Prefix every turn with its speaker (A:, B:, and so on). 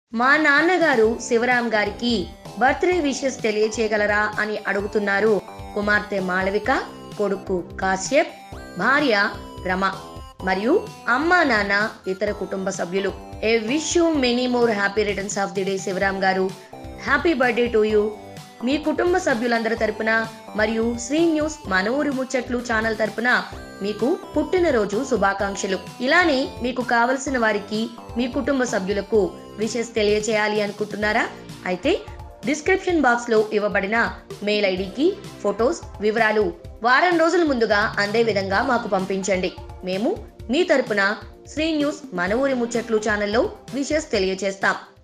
A: మా నాన్నగారు శివరాం గారికి బర్త్డే విషెస్ తెలియచేయగలరా అని అడుగుతున్నారు కుమార్తె మాళవిక కొడుకు కాశ్యప్ భార్య రమ మరియు అమ్మా నాన్న ఇతర కుటుంబ సభ్యులు I wish you many more happy returns of the day Sivaram garu happy birthday to you మీ కుటుంబ సభ్యులందరి తరపున మరియు శ్రీ న్యూస్ మన ఊరి ముచ్చట్లు ఛానల్ తరపున మీకు పుట్టినరోజు శుభాకాంక్షలు ఇలానే మీకు కావలసిన వారికి మీ కుటుంబ సభ్యులకు విషెస్ తెలియచేయాలి అనుకుంటున్నారా అయితే డిస్క్రిప్షన్ బాక్స్ లో ఇవ్వబడిన మెయిల్ ఐడికి ఫొటోస్ వివరాలు వారం రోజుల ముందుగా అందే విధంగా మాకు పంపించండి మేము మీ తరపున శ్రీ న్యూస్ మన ఊరి ముచ్చట్లు ఛానల్లో విషెస్ తెలియచేస్తాం